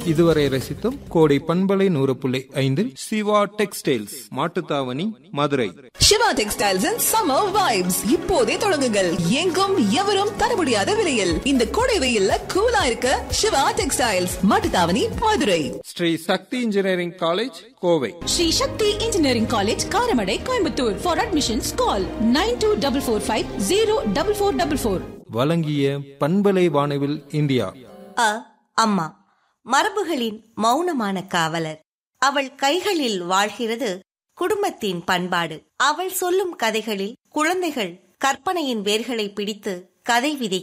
இதுவரை ரசித்தோம் கோடை பண்பலை நூறு புள்ளி ஐந்தில் Siva textiles Mattuthavani Madurai Siva textiles and summer vibes இப்போதே தொடங்குங்கள் எங்கும் எவரும் தர முடியாத விலையில் இந்த கோடை வெயில்ல கூலா இருக்க Siva textiles Mattuthavani Madurai Sri Sakthi engineering college Kovai Sri Shakti Engineering College, Karamadai, Coimbatore. For admissions, call 9245 வழங்கிய பண்பலை வானவில் இந்தியா அ அம்மா மரபுகளின் மௌனமான காவலர் அவள் கைகளில் வாழ்கிறது குடும்பத்தின் பண்பாடு அவள் சொல்லும் கதைகளில் குழந்தைகள் கற்பனையின் வேர்களை பிடித்து கதை விதை